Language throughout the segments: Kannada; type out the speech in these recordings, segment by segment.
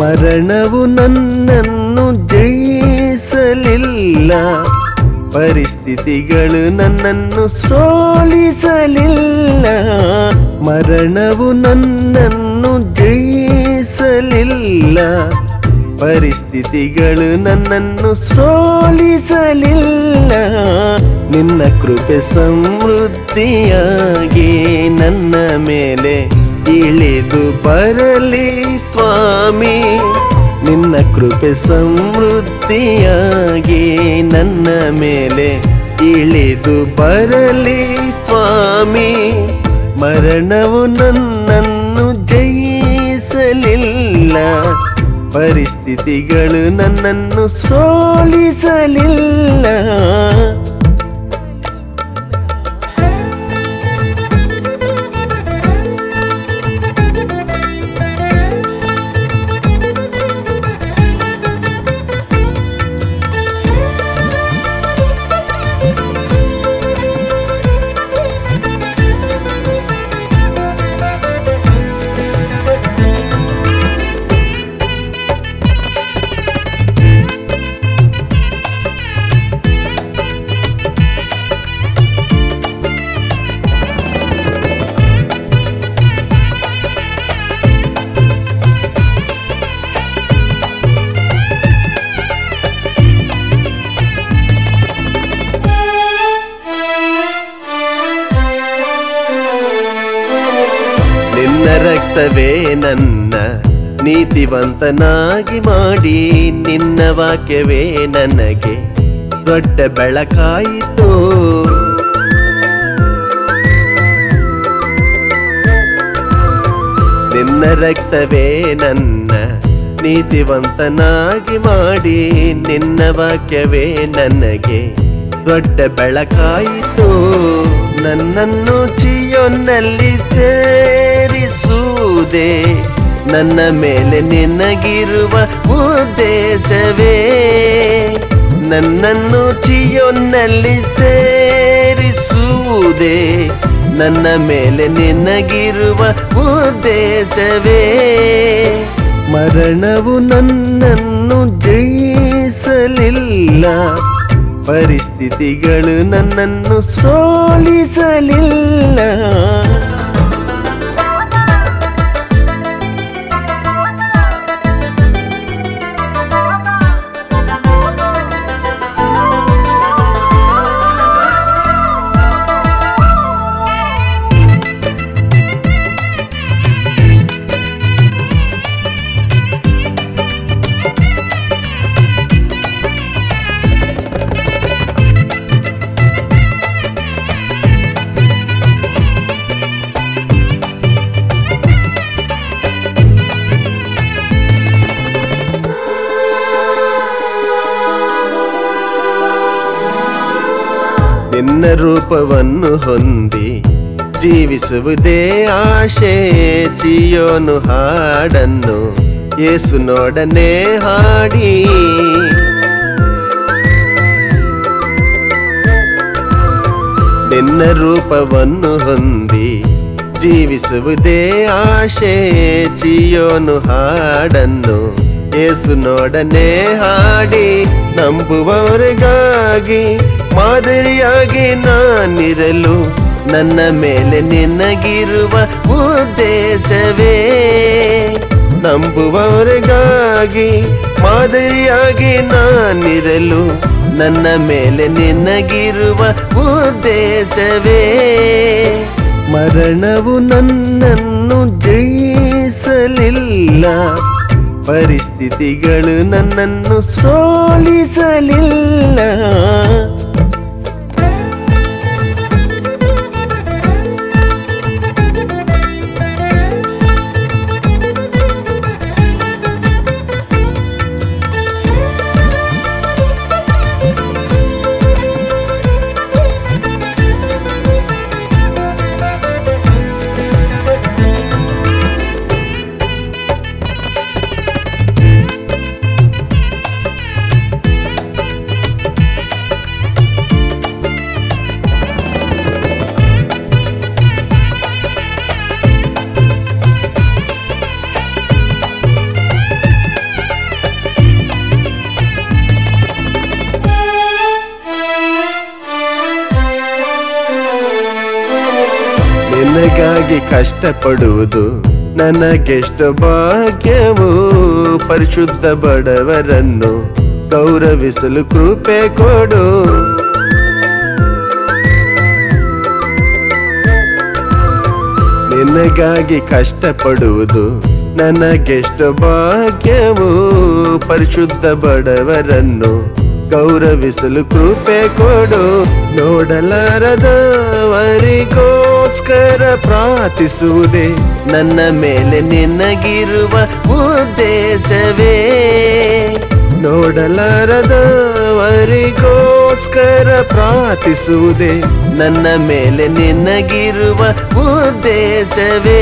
ಮರಣವು ನನ್ನನ್ನು ಜಯಿಸಲಿಲ್ಲ ಪರಿಸ್ಥಿತಿಗಳು ನನ್ನನ್ನು ಸೋಲಿಸಲಿಲ್ಲ ಮರಣವು ನನ್ನನ್ನು ಜಯಿಸಲಿಲ್ಲ ಪರಿಸ್ಥಿತಿಗಳು ನನ್ನನ್ನು ಸೋಲಿಸಲಿಲ್ಲ ನಿನ್ನ ಕೃಪೆ ಸಮೃದ್ಧಿಯಾಗಿ ನನ್ನ ಮೇಲೆ ಇಳಿದು ಬರಲಿ ಸ್ವಾಮಿ ನಿನ್ನ ಕೃಪೆ ಸಮೃದ್ಧಿಯಾಗಿ ನನ್ನ ಮೇಲೆ ಇಳಿದು ಬರಲಿ ಸ್ವಾಮಿ ಮರಣವು ನನ್ನನ್ನು ಜಯಿಸಲಿಲ್ಲ ಪರಿಸ್ಥಿತಿಗಳು ನನ್ನನ್ನು ಸೋಲಿಸಲಿಲ್ಲ ನಿನ್ನ ರಕ್ತವೇ ನನ್ನ ನೀತಿವಂತನಾಗಿ ಮಾಡಿ ನಿನ್ನ ವಾಕ್ಯವೇ ನನಗೆ ದೊಡ್ಡ ಬೆಳಕಾಯಿತು ನಿನ್ನ ರಕ್ತವೇ ನನ್ನ ನೀತಿವಂತನಾಗಿ ಮಾಡಿ ನಿನ್ನ ವಾಕ್ಯವೇ ನನಗೆ ದೊಡ್ಡ ಬೆಳಕಾಯಿತು ನನ್ನನ್ನು ಚಿಯೋನಲ್ಲಿ ಸೇರಿಸುವುದೇ ನನ್ನ ಮೇಲೆ ನಿನಗಿರುವ ಉದ್ದೇಶವೇ ನನ್ನನ್ನು ಚಿಯೋನಲ್ಲಿ ಸೇರಿಸುವುದೇ ನನ್ನ ಮೇಲೆ ನಿನಗಿರುವ ಉದ್ದೇಶವೇ ಮರಣವು ನನ್ನನ್ನು ಜಯಿಸಲಿಲ್ಲ ಪರಿಸ್ಥಿತಿಗಳು ನನ್ನನ್ನು ಸೋಲಿಸಲಿಲ್ಲ ನಿನ್ನ ರೂಪವನ್ನು ಹೊಂದಿ ಜೀವಿಸುವುದೇ ಆಶೆ ಜಿಯೋನು ಹಾಡನ್ನು ಏಸು ನೋಡನೆ ಹಾಡಿ ನಿನ್ನ ರೂಪವನ್ನು ಹೊಂದಿ ಜೀವಿಸುವುದೇ ಆಶೆ ಜಿಯೋನು ಹಾಡನ್ನು ಏಸು ನೋಡನೆ ಹಾಡಿ ನಂಬುವವರಿಗಾಗಿ ಮಾದರಿಯಾಗಿ ನಾನಿರಲು ನನ್ನ ಮೇಲೆ ನಿನಗಿರುವ ಉದ್ದೇಶವೇ ನಂಬುವವರಿಗಾಗಿ ಮಾದರಿಯಾಗಿ ನಾನಿರಲು ನನ್ನ ಮೇಲೆ ನಿನಗಿರುವ ಉದ್ದೇಶವೇ ಮರಣವು ನನ್ನನ್ನು ಜಯಿಸಲಿಲ್ಲ ಪರಿಸ್ಥಿತಿಗಳು ನನ್ನನ್ನು ಸೋಲಿಸಲಿಲ್ಲ ನಿನಗಾಗಿ ಕಷ್ಟಪಡುವುದು ನನಗೆಷ್ಟು ಭಾಗ್ಯವು ಪರಿಶುದ್ಧ ಬಡವರನ್ನು ಗೌರವಿಸಲು ಕೃಪೆ ಕೊಡು ನಿನಗಾಗಿ ಕಷ್ಟಪಡುವುದು ನನಗೆಷ್ಟು ಭಾಗ್ಯವು ಪರಿಶುದ್ಧ ಬಡವರನ್ನು ಗೌರವಿಸಲು ಕೃಪೆ ಕೊಡು ನೋಡಲಾರದವರಿಗೋಸ್ಕರ ಪ್ರಾರ್ಥಿಸುವುದೇ ನನ್ನ ಮೇಲೆ ನಿನಗಿರುವ ಉದ್ದೇಶವೇ ನೋಡಲಾರದವರಿಗೋಸ್ಕರ ಪ್ರಾರ್ಥಿಸುವುದೇ ನನ್ನ ಮೇಲೆ ನಿನಗಿರುವ ಉದ್ದೇಶವೇ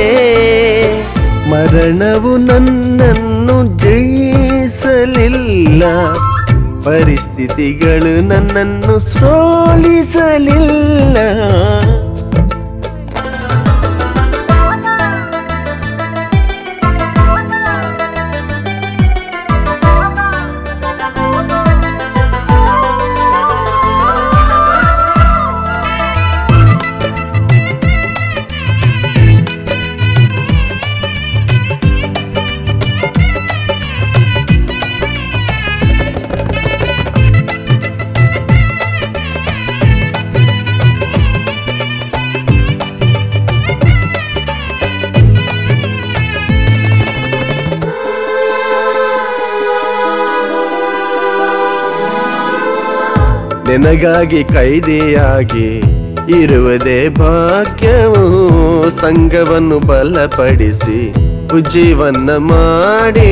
ಮರಣವು ನನ್ನನ್ನು ಜಯಿಸಲಿಲ್ಲ ಪರಿಸ್ಥಿತಿಗಳು ನನ್ನನ್ನು ಸೋಲಿಸಲಿಲ್ಲ ನಿನಗಾಗಿ ಕೈದೆಯಾಗಿ ಇರುವುದೇ ಭಾಗ್ಯವು ಸಂಘವನ್ನು ಬಲಪಡಿಸಿ ಉಜ್ಜೀವನ್ನ ಮಾಡಿ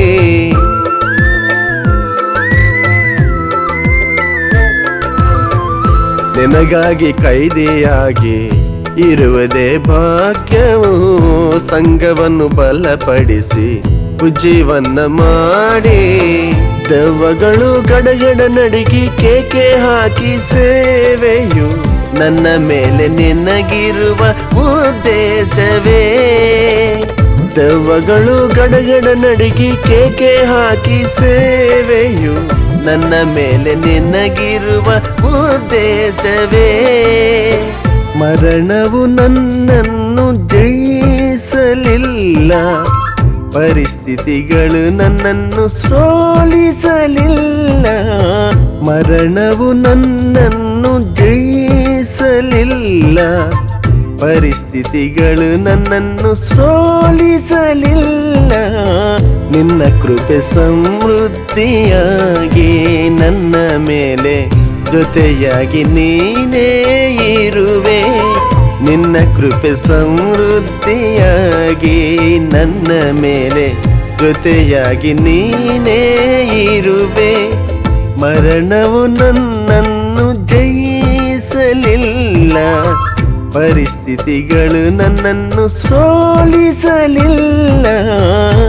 ನಿನಗಾಗಿ ಕೈದೆಯಾಗಿ ಇರುವುದೇ ಭಾಗ್ಯವು ಸಂಘವನ್ನು ಬಲಪಡಿಸಿ ಉಜ್ಜೀವನ್ನ ಮಾಡಿ ದೆವ್ವಗಳು ಗಡಗಡ ನಡುಗಿ ಕೇಕೆ ಹಾಕಿ ಸೇವೆಯು ನನ್ನ ಮೇಲೆ ನಿನಗಿರುವ ಉದ್ದೇಶವೇ ದೆವ್ವಗಳು ಗಡಗಡ ನಡುಗಿ ಕೇಕೆ ಹಾಕಿ ಸೇವೆಯು ನನ್ನ ಮೇಲೆ ನಿನಗಿರುವ ಉದ್ದೇಶವೇ ಮರಣವು ನನ್ನನ್ನು ಜಯಿಸಲಿಲ್ಲ ಪರಿಸ್ಥಿತಿಗಳು ನನ್ನನ್ನು ಸೋಲಿಸಲಿಲ್ಲ ಮರಣವು ನನ್ನನ್ನು ಜಯಿಸಲಿಲ್ಲ ಪರಿಸ್ಥಿತಿಗಳು ನನ್ನನ್ನು ಸೋಲಿಸಲಿಲ್ಲ ನಿನ್ನ ಕೃಪೆ ಸಮೃದ್ಧಿಯಾಗಿ ನನ್ನ ಮೇಲೆ ಜೊತೆಯಾಗಿ ನೀನೇ ಇರುವೆ ನಿನ್ನ ಕೃಪೆ ಸಮೃದ್ಧಿಯಾಗಿ ನನ್ನ ಮೇಲೆ ಜೊತೆಯಾಗಿ ನೀನೇ ಇರುವೆ ಮರಣವು ನನ್ನನ್ನು ಜಯಿಸಲಿಲ್ಲ ಪರಿಸ್ಥಿತಿಗಳು ನನ್ನನ್ನು ಸೋಲಿಸಲಿಲ್ಲ